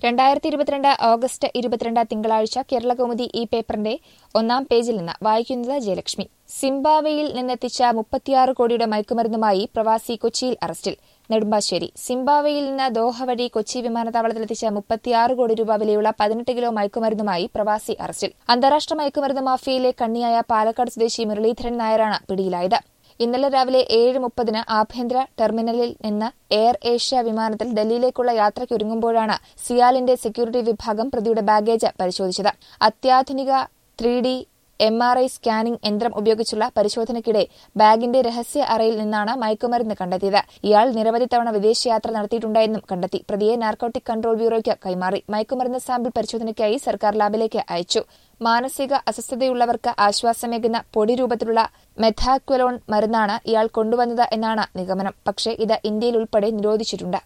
രണ്ടായിരത്തി ഇരുപത്തിരണ്ട് ഓഗസ്റ്റ് ഇരുപത്തിരണ്ട് തിങ്കളാഴ്ച കേരളകൗമുദി ഈ പേപ്പറിന്റെ ഒന്നാം പേജിൽ നിന്ന് വായിക്കുന്നത് ജയലക്ഷ്മി സിംബാബ്വേയിൽ നിന്നെത്തിച്ച മുപ്പത്തിയാറ് കോടിയുടെ മയക്കുമരുന്നുമായി പ്രവാസി കൊച്ചിയിൽ അറസ്റ്റിൽ നെടുമ്പാശ്ശേരി സിംബാബ്വേയിൽ നിന്ന് ദോഹ വഴി കൊച്ചി വിമാനത്താവളത്തിലെത്തിച്ച മുപ്പത്തിയാറ് കോടി രൂപ വിലയുള്ള പതിനെട്ട് കിലോ മയക്കുമരുന്നുമായി പ്രവാസി അറസ്റ്റിൽ അന്താരാഷ്ട്ര മയക്കുമരുന്ന് മാഫിയയിലെ കണ്ണിയായ പാലക്കാട് സ്വദേശി മുരളീധരൻ നായരാണ് പിടിയിലായത് ഇന്നലെ രാവിലെ ഏഴ് മുപ്പതിന് ആഭ്യന്തര ടെർമിനലിൽ നിന്ന് എയർ ഏഷ്യ വിമാനത്തിൽ ഡൽഹിയിലേക്കുള്ള യാത്രയ്ക്കൊരുങ്ങുമ്പോഴാണ് സിയാലിന്റെ സെക്യൂരിറ്റി വിഭാഗം പ്രതിയുടെ ബാഗേജ് പരിശോധിച്ചത് അത്യാധുനിക three D M R I scanning യന്ത്രം ഉപയോഗിച്ചുള്ള പരിശോധനയ്ക്കിടെ ബാഗിന്റെ രഹസ്യ അറയിൽ നിന്നാണ് മയക്കുമരുന്ന് കണ്ടെത്തിയത് ഇയാൾ നിരവധി തവണ വിദേശയാത്ര നടത്തിയിട്ടുണ്ടെന്നും കണ്ടെത്തി പ്രതിയെ നാർക്കോട്ടിക് കൺട്രോൾ ബ്യൂറോയ്ക്ക് കൈമാറി മയക്കുമരുന്ന് സാമ്പിൾ പരിശോധനയ്ക്കായി സർക്കാർ ലാബിലേക്ക് അയച്ചു മാനസിക അസ്വസ്ഥതയുള്ളവർക്ക് ആശ്വാസമേകുന്ന പൊടി രൂപത്തിലുള്ള മെഥാക്വലോൺ മരുന്നാണ് ഇയാൾ കൊണ്ടുവന്നത് എന്നാണ് നിഗമനം പക്ഷേ ഇത് ഇന്ത്യയിൽ ഉൾപ്പെടെ നിരോധിച്ചിട്ടുണ്ട്